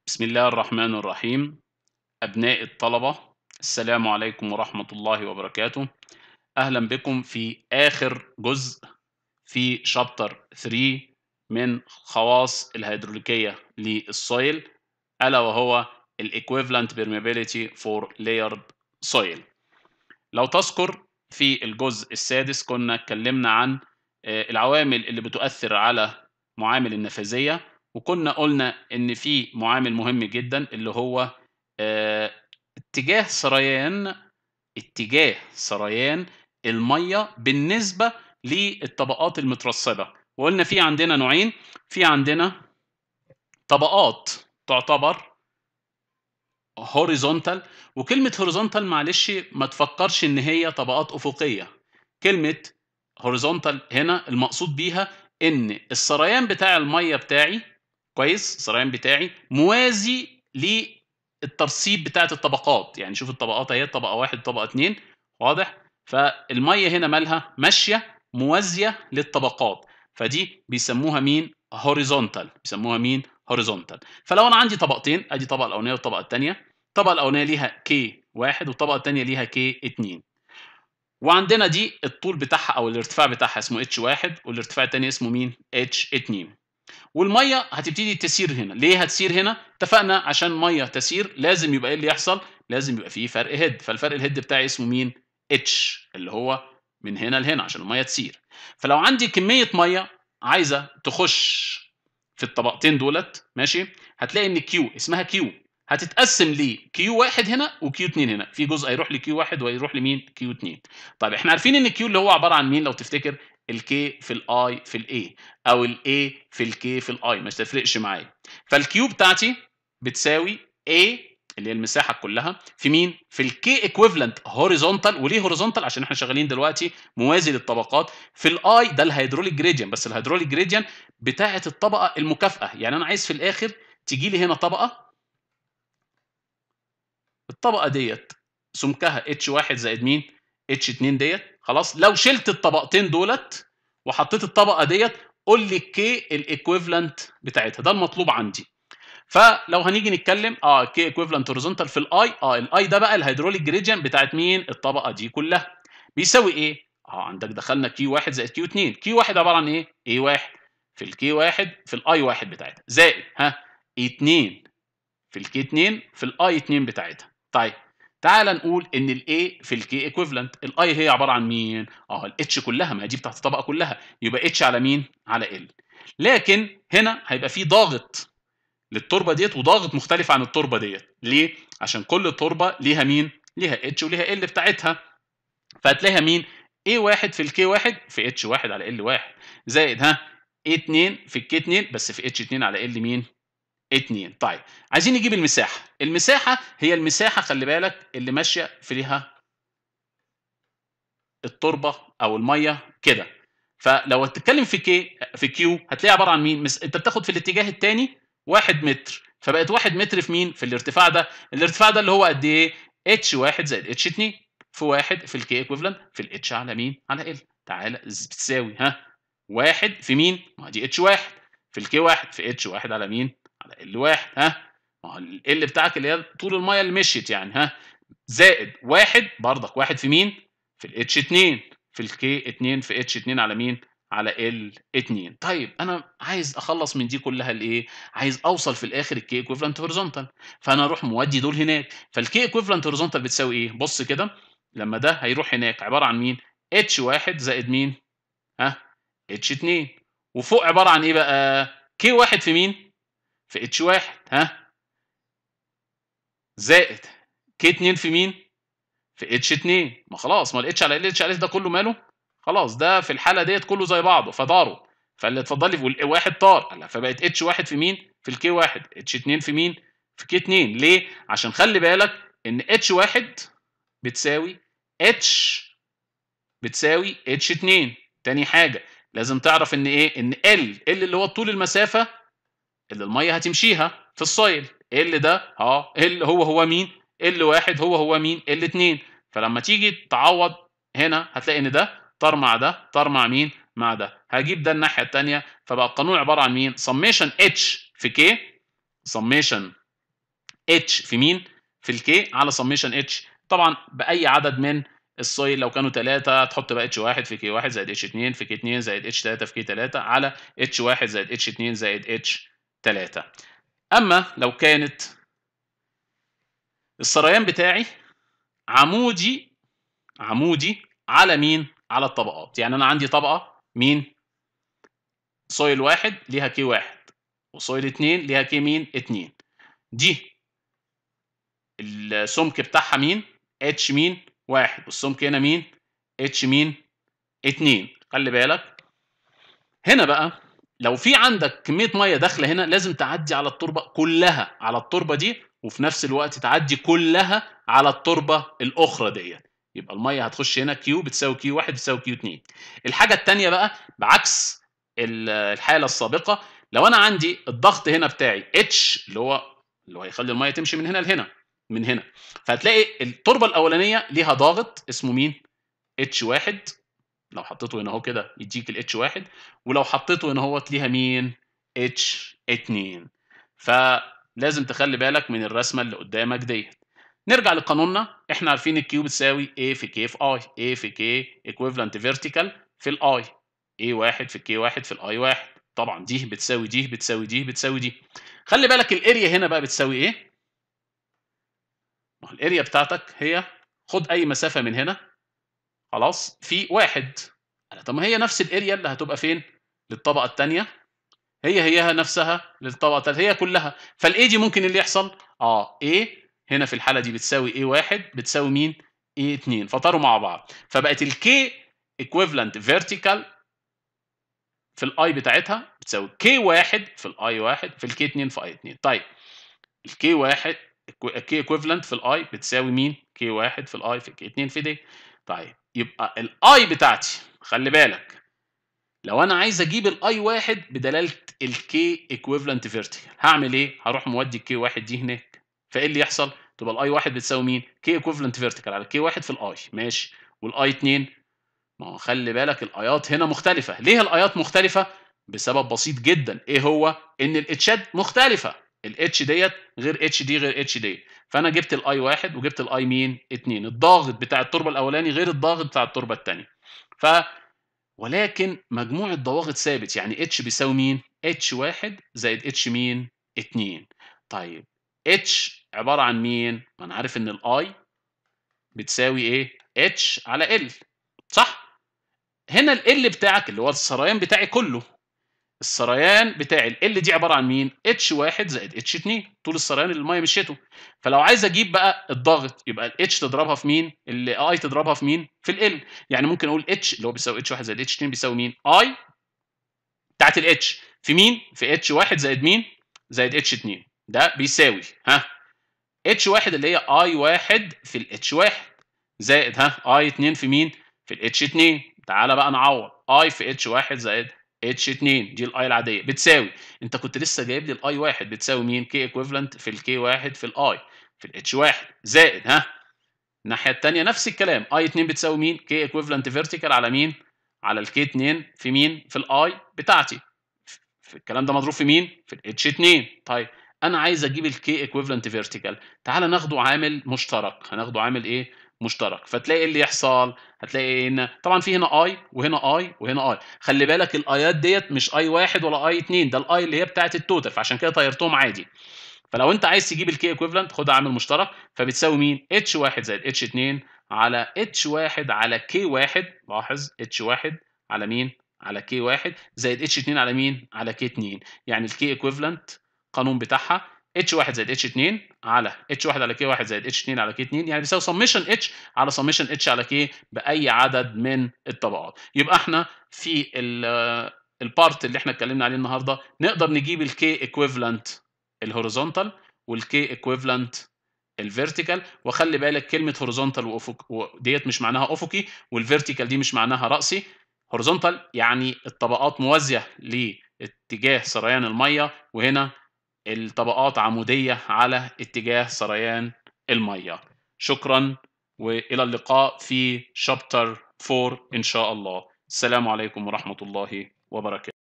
بسم الله الرحمن الرحيم أبناء الطلبة السلام عليكم ورحمة الله وبركاته أهلا بكم في آخر جزء في شابتر 3 من خواص الهيدروليكية للسويل ألا وهو الإيكويفالنت permeability for layered soil لو تذكر في الجزء السادس كنا اتكلمنا عن آه، العوامل اللي بتؤثر على معامل النفاذية وكنا قلنا ان في معامل مهم جدا اللي هو آه، اتجاه سريان اتجاه سريان الميه بالنسبه للطبقات المترسبه وقلنا في عندنا نوعين في عندنا طبقات تعتبر هوريزونتال وكلمه هوريزونتال معلش ما تفكرش ان هي طبقات افقيه كلمه هوريزونتال هنا المقصود بيها ان السريان بتاع الميه بتاعي كويس السريان بتاعي موازي للترسيب بتاعت الطبقات يعني شوف الطبقات اهي طبقه واحد طبقه اتنين واضح فالميه هنا مالها ماشيه موازيه للطبقات فدي بيسموها مين هوريزونتال بيسموها مين هوريزونتال فلو انا عندي طبقتين ادي الطبقه الاولانيه والطبقه الثانيه الطبقه الاولانيه ليها كي واحد والطبقه الثانيه ليها كي اتنين وعندنا دي الطول بتاعها او الارتفاع بتاعها اسمه اتش واحد والارتفاع الثاني اسمه مين اتش اتنين والميه هتبتدي تسير هنا ليه هتسير هنا اتفقنا عشان ميه تسير لازم يبقى ايه اللي يحصل لازم يبقى فيه فرق هيد فالفرق الهيد بتاعي اسمه مين اتش اللي هو من هنا لهنا عشان الميه تسير فلو عندي كميه ميه عايزه تخش في الطبقتين دولت ماشي هتلاقي ان كيو اسمها كيو هتتقسم لي كيو واحد هنا وكيو اتنين هنا في جزء هيروح لكيو واحد وهيروح لمين كيو اتنين طيب احنا عارفين ان كيو اللي هو عباره عن مين لو تفتكر الكي في الاي في الاي او الاي في الكي في الاي ما تفرقش معايا فالكيو بتاعتي بتساوي A اللي هي المساحه كلها في مين في الكي ايكويفالنت هوريزونتال وليه هوريزونتال عشان احنا شغالين دلوقتي موازي للطبقات في الاي ده الهيدروليك جريديان بس الهيدروليك جريديان بتاعه الطبقه المكافئه يعني انا عايز في الاخر تيجي لي هنا طبقه الطبقه ديت سمكها اتش واحد زائد مين اتش 2 ديت خلاص لو شلت الطبقتين دولت وحطيت الطبقه ديت قول لي كي الايكويفالنت بتاعتها ده المطلوب عندي فلو هنيجي نتكلم اه كي ايكويفالنت هوريزونتال في الاي اه الاي ده بقى الهيدروليك جريديان بتاعت مين الطبقه دي كلها بيساوي ايه اه عندك دخلنا كيو 1 زائد كيو 2 كيو 1 عباره عن ايه اي 1 في الكي 1 في الاي 1 بتاعتها زائد ها 2 في الكي 2 في الاي 2 بتاعتها طيب تعال نقول ان الاي في الكي ايكويفالنت الاي هي عباره عن مين اه الاتش كلها ما هي دي بتاعت الطبقه كلها يبقى اتش على مين على ال لكن هنا هيبقى في ضاغط للتربه ديت وضاغط مختلف عن التربه ديت ليه عشان كل تربه ليها مين ليها اتش وليها ال بتاعتها فهتلاقيها مين A1 في الكي 1 في اتش 1 على ال 1 زائد ها A2 في الكي 2 بس في اتش 2 على ال مين 2 طيب عايزين نجيب المساحه المساحه هي المساحه خلي بالك اللي ماشيه فيها التربه او الميه كده فلو هتتكلم في كي في كيو هتلاقي عباره عن مين مس... انت بتاخد في الاتجاه الثاني 1 متر فبقت 1 متر في مين في الارتفاع ده الارتفاع ده اللي هو قد ايه اتش 1 زائد اتش 2 في 1 في الكي ايكويفالنت في الاتش على مين على ال تعالى بتساوي ها 1 في مين ما دي اتش 1 في الكي 1 في اتش 1 على مين على ال 1 ها ما هو ال بتاعك اللي هي طول الميه اللي مشيت يعني ها زائد 1 برضك 1 في مين في الاتش 2 في الكي 2 في اتش 2 على مين على ال 2 طيب انا عايز اخلص من دي كلها لايه عايز اوصل في الاخر الكي ايكويفالنت هوريزونتال فانا اروح مودي دول هناك فالكي ايكويفالنت هوريزونتال بتساوي ايه بص كده لما ده هيروح هناك عباره عن مين اتش 1 زائد مين ها اتش 2 وفوق عباره عن ايه بقى كي 1 في مين في اتش 1 ها زائد كي 2 في مين في اتش 2 ما خلاص ما الاتش على ال اتش على ده كله ماله خلاص ده في الحاله ديت كله زي بعضه فداروا فاللي اتفضل لي واحد طار فبقت اتش واحد في مين في الكي واحد اتش 2 في مين في كي 2 ليه عشان خلي بالك ان اتش واحد بتساوي اتش بتساوي اتش 2 تاني حاجه لازم تعرف ان ايه ان ال ال اللي هو طول المسافه اللي الميه هتمشيها في السويل ال ده اه ال هو هو مين ال واحد هو هو مين ال 2 فلما تيجي تعوض هنا هتلاقي ان ده طار مع ده طار مع مين مع ده هجيب ده الناحيه الثانيه فبقى القانون عباره عن مين سميشن اتش في كي سميشن اتش في مين في الكي على سميشن اتش طبعا باي عدد من السويل لو كانوا 3 تحط بقى اتش 1 في كي 1 زائد اتش 2 في كي 2 زائد اتش 3 في كي 3 على اتش 1 زائد اتش 2 زائد اتش 3 اما لو كانت السريان بتاعي عمودي عمودي على مين على الطبقات يعني انا عندي طبقه مين سويل واحد ليها كي واحد وسويل اتنين ليها كي مين اتنين دي السمك بتاعها مين اتش مين واحد والسمك هنا مين اتش مين اتنين خلي بالك هنا بقى لو في عندك كميه ميه داخله هنا لازم تعدي على التربه كلها على التربه دي وفي نفس الوقت تعدي كلها على التربه الاخرى ديت يبقى الميه هتخش هنا كيو بتساوي كيو 1 بتساوي كيو 2 الحاجه الثانيه بقى بعكس الحاله السابقه لو انا عندي الضغط هنا بتاعي اتش اللي هو اللي هو هيخلي الميه تمشي من هنا لهنا من هنا فهتلاقي التربه الاولانيه ليها ضاغط اسمه مين اتش 1 لو حطيته هنا اهو كده يديك الاتش 1 ولو حطيته هنا اهوت ليها مين اتش 2 فلازم تخلي بالك من الرسمه اللي قدامك ديت نرجع لقانوننا احنا عارفين الكيو بتساوي A في K في I A في K equivalent vertical في الاي A واحد في K واحد في الاي واحد طبعا دي بتساوي دي بتساوي دي بتساوي دي خلي بالك الاريا هنا بقى بتساوي ايه ما هو الاريا بتاعتك هي خد اي مسافه من هنا خلاص في واحد طب ما هي نفس الاريا اللي هتبقى فين للطبقه الثانيه هي هيها نفسها للطبقه الثالثه هي كلها فالاي دي ممكن اللي يحصل اه A هنا في الحاله دي بتساوي A1 بتساوي مين A2 فطاروا مع بعض فبقت الكي equivalent vertical في الاي بتاعتها بتساوي K1 في الاي 1 في الكي 2 في اي 2 طيب الكي 1 الكي ايكويفالنت في الاي بتساوي مين كي 1 في الاي في كي 2 في دي طيب يبقى الاي بتاعتي خلي بالك لو انا عايز اجيب الاي واحد بدلاله الكي ايكويفالنت فيرتيكال هعمل ايه هروح مودي الكي واحد دي هناك فايه اللي يحصل تبقى الاي واحد بتساوي مين كي ايكويفالنت فيرتيكال على كي واحد في الاي ماشي والاي 2 ما هو خلي بالك الايات هنا مختلفه ليه الايات مختلفه بسبب بسيط جدا ايه هو ان الاتشات مختلفه الاتش ديت غير اتش دي غير اتش دي فانا جبت الاي واحد وجبت الاي مين اتنين الضاغط بتاع التربه الاولاني غير الضاغط بتاع التربه الثانيه ف ولكن مجموع الضواغط ثابت يعني اتش بيساوي مين اتش واحد زائد اتش مين اتنين طيب اتش عباره عن مين ما انا عارف ان الاي بتساوي ايه اتش على ال صح هنا ال بتاعك اللي هو السريان بتاعي كله السريان بتاعي ال دي عباره عن مين اتش واحد زائد اتش 2 طول السريان اللي الميه مشيته فلو عايز اجيب بقى الضغط يبقى الاتش تضربها في مين الاي تضربها في مين في ال يعني ممكن اقول اتش اللي هو بيساوي اتش واحد زائد اتش 2 بيساوي مين اي بتاعت الاتش في مين في اتش واحد زائد مين زائد اتش 2 ده بيساوي ها اتش واحد اللي هي اي واحد في الاتش واحد زائد ها اي 2 في مين في الاتش 2 تعالى بقى نعوض اي في اتش واحد زائد اتش 2 دي الاي العاديه بتساوي انت كنت لسه جايب لي الاي 1 بتساوي مين كي ايكويفالنت في الكي 1 في الاي في الاتش 1 زائد ها الناحيه الثانيه نفس الكلام اي 2 بتساوي مين كي ايكويفالنت فيرتيكال على مين على الكي 2 في مين في الاي بتاعتي في الكلام ده مضروب في مين في الاتش 2 طيب انا عايز اجيب الكي ايكويفالنت فيرتيكال تعال ناخده عامل مشترك هناخده عامل ايه مشترك فتلاقي ايه اللي يحصل هتلاقي ان طبعا في هنا اي وهنا اي وهنا اي خلي بالك الايات ديت مش اي واحد ولا اي اتنين ده الاي اللي هي بتاعه التوتال فعشان كده طيرتهم عادي فلو انت عايز تجيب الكي ايكويفالنت خدها عامل مشترك فبتساوي مين اتش واحد زائد اتش 2 على اتش واحد على كي واحد لاحظ اتش واحد على مين على كي واحد زائد اتش 2 على مين على كي 2 يعني الكي ايكويفالنت قانون بتاعها اتش 1 زائد اتش 2 على اتش 1 على كي 1 زائد اتش 2 على كي 2 يعني بيساوي سميشن اتش على سميشن اتش على كي باي عدد من الطبقات يبقى احنا في البارت اللي احنا اتكلمنا عليه النهارده نقدر نجيب الكي ايكويفالنت الهوريزونتال والكي ايكويفالنت الفيرتيكال وخلي بالك كلمه هوريزونتال وافق ديت مش معناها افقي والفيرتيكال دي مش معناها راسي هوريزونتال يعني الطبقات موازيه لاتجاه سريان الميه وهنا الطبقات عمودية على اتجاه سريان المية شكرا وإلى اللقاء في شابتر 4 إن شاء الله السلام عليكم ورحمة الله وبركاته